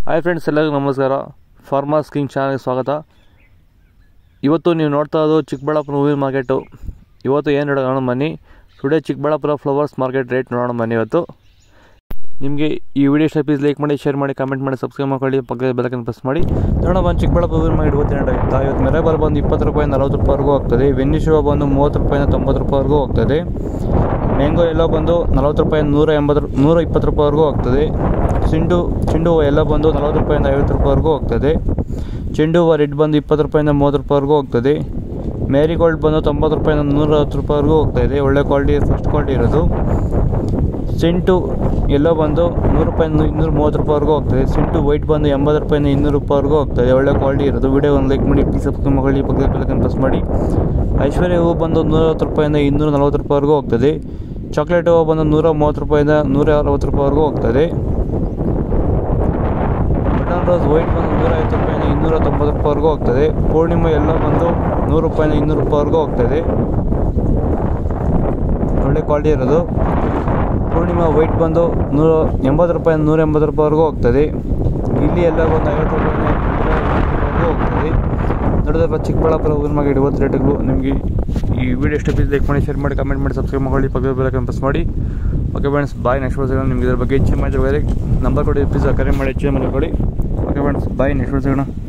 hi friends ಎಲ್ಲರಿಗೂ ನಮಸ್ಕಾರ farmers king ಚಾನಲ್ಗೆ ಸ್ವಾಗತ ಇವತ್ತು ನೀವು ನೋಡ್ತಾ ಇರೋದು ಚಿಕ್ಕಬಳ್ಳಾಪುರ ಹೂವಿನ ಮಾರ್ಕೆಟು ಇವತ್ತು ಏನು ನೋಡೋಣ ಬನ್ನಿ today Chikkaballapur flowers market rate ನೋಡೋಣ ಬನ್ನಿ ಇವತ್ತು ನಿಮಗೆ ಈ ವಿಡಿಯೋ ಇಷ್ಟ ಪ್ಲೀಸ್ ಲೈಕ್ ಮಾಡಿ ಶೇರ್ ಮಾಡಿ ಕಮೆಂಟ್ ಮಾಡಿ ಸಬ್ಸ್ಕ್ರೈಬ್ ಮಾಡ್ಕೊಳ್ಳಿ ಪಕ್ಕದ ಬೆಲಕನ್ನು ಪ್ರೆಸ್ ಮಾಡಿ ನೋಡೋಣ ಬಂದು ಚಿಕ್ಕಬಳ್ಳಾಪುರ ಹೂವಿನ ಮಾರ್ಕೆಟ್ ಇವತ್ತು ಆಯ್ತಾ ಇವತ್ತು ಮೆರೆ ಬರ್ ಬಂದು ಇಪ್ಪತ್ತು ರೂಪಾಯಿ ನಲ್ವತ್ತು ರೂಪಾಯಿವರೆಗೂ ಹೋಗ್ತದೆ ವೆನ್ನಿ ಶೋ ಬಂದು ಮೂವತ್ತು ರೂಪಾಯಿಂದ ತೊಂಬತ್ತು ರೂಪಾಯಿವರೆಗೂ ಹೋಗ್ತದೆ ಮ್ಯಾಂಗೋ ಎಲ್ಲ ಬಂದು ನಲ್ವತ್ತು ರೂಪಾಯಿ ನೂರ ಎಂಬತ್ತು ನೂರ ಇಪ್ಪತ್ತು ರೂಪಾಯಿವರೆಗೂ ಹೋಗ್ತದೆ ಚೆಂಡು ಚೆಂಡು ಹೂವು ಎಲ್ಲ ಬಂದು ನಲ್ವತ್ತು ರೂಪಾಯಿಂದ ಐವತ್ತು ರೂಪಾಯಿವರೆಗೂ ಹೋಗ್ತದೆ ಚೆಂಡು ಹೂವು ರೆಡ್ ಬಂದು ಇಪ್ಪತ್ತು ರೂಪಾಯಿಂದ ಮೂವತ್ತು ರೂಪಾಯಿವರೆಗೂ ಹೋಗ್ತದೆ ಮ್ಯಾರಿಗೋಲ್ಡ್ ಬಂದು ತೊಂಬತ್ತು ರೂಪಾಯಿಂದ ನೂರ ಹತ್ತು ರೂಪಾಯಿವರೆಗೂ ಹೋಗ್ತಾ ಇದೆ ಒಳ್ಳೆ ಕ್ವಾಲಿಟಿ ಫಸ್ಟ್ ಕ್ವಾಲಿಟಿ ಇರೋದು ಸೆಂಟು ಎಲ್ಲೋ ಬಂದು ನೂರು ರೂಪಾಯಿಂದ ಇನ್ನೂರ ಮೂವತ್ತು ರೂಪಾಯಿವರೆಗೂ ಹೋಗ್ತದೆ ಸೆಂಟು ವೈಟ್ ಬಂದು ಎಂಬತ್ತು ರೂಪಾಯಿಂದ ಇನ್ನೂರು ರೂಪಾಯಿವರೆಗೂ ಹೋಗ್ತದೆ ಒಳ್ಳೆ ಕ್ವಾಲಿಟಿ ಇರೋದು ವಿಡಿಯೋ ಒಂದು ಲೈಕ್ ಮಾಡಿ ಪ್ಲೀಸ್ ಸಬ್ಸ್ಕ್ರೈಬ್ ಮಾಡಿ ಪಕ್ಕದ ಬೆಲಕನ್ನು ಪ್ರೆಸ್ ಮಾಡಿ ಐಶ್ವರ್ಯ ಹೂವು ಬಂದು ನೂರವತ್ತು ರೂಪಾಯಿಂದ ಇನ್ನೂರ ನಲ್ವತ್ತು ರೂಪಾಯಿವರೆಗೂ ಹೋಗ್ತದೆ ಚಾಕ್ಲೇಟ್ ಹೂವು ಬಂದು ನೂರ ಮೂವತ್ತು ರೂಪಾಯಿಂದ ನೂರ ಅರವತ್ತು ರೂಪಾಯಿವರೆಗೂ ಹೋಗ್ತದೆ ಬಟನ್ ರೋಸ್ ವೈಟ್ ಬಂದು ನೂರ ಐವತ್ತು ರೂಪಾಯಿಂದ ಇನ್ನೂರ ತೊಂಬತ್ತು ರೂಪಾಯಿವರೆಗೂ ಹೋಗ್ತದೆ ಪೂರ್ಣಿಮಾ ಎಲ್ಲ ಬಂದು ನೂರು ರೂಪಾಯಿಂದ ಇನ್ನೂರು ರೂಪಾಯಿವರೆಗೂ ಹೋಗ್ತದೆ ಒಳ್ಳೆ ಕ್ವಾಲಿಟಿ ಇರೋದು ಪೂರ್ಣಿಮಾ ವೈಟ್ ಬಂದು ನೂರ ಎಂಬತ್ತು ರೂಪಾಯಿಂದ ನೂರ ಎಂಬತ್ತು ರೂಪಾಯಿವರೆಗೂ ಹೋಗ್ತದೆ ಇಲ್ಲಿ ಎಲ್ಲ ಬಂದು ಐವತ್ತು ರೂಪಾಯಿಂದ ನೂರ ಹೋಗ್ತದೆ ನೋಡಿದ್ರೆ ಚಿಕ್ಕಬಳ್ಳಾಪುರ ಊರಿನ ಮಾರ್ಕೆಟ್ ಇವತ್ತು ರೇಟ್ಗಳು ನಿಮಗೆ ಈ ವಿಡಿಯೋ ಎಷ್ಟು ಪ್ಲೀಸ್ ಲೈಕ್ ಮಾಡಿ ಶೇರ್ ಮಾಡಿ ಕಮೆಂಟ್ ಮಾಡಿ ಸಬ್ಸ್ಕ್ರೈಬ್ ಮಾಡಿ ಪಕ್ಕದ ಬೆಲಕನ್ನು ಪ್ರೆಸ್ ಮಾಡಿ ಓಕೆ ಫ್ರೆಂಡ್ಸ್ ಬಾಯ್ ನೆಕ್ಸ್ಟ್ ವರ್ಷ ನಿಮ್ಗೆ ಇದ್ರ ಬಗ್ಗೆ ಹೆಚ್ಚಿನ ಮಾಹಿತಿ ಬೇಕಾದ್ರೆ ನಂಬರ್ ಕೊಡಿ ಪ್ಲೀಸ್ ಕರೆ ಮಾಡಿ ಹೆಚ್ಚಿನ ಮಾಹಿತಿ ಕೊಡಿ ಓಕೆ ಫ್ರೆಂಡ್ಸ್ ಬಾಯ್ ನೆಕ್ಸ್ಟ್ ವರ್ಷ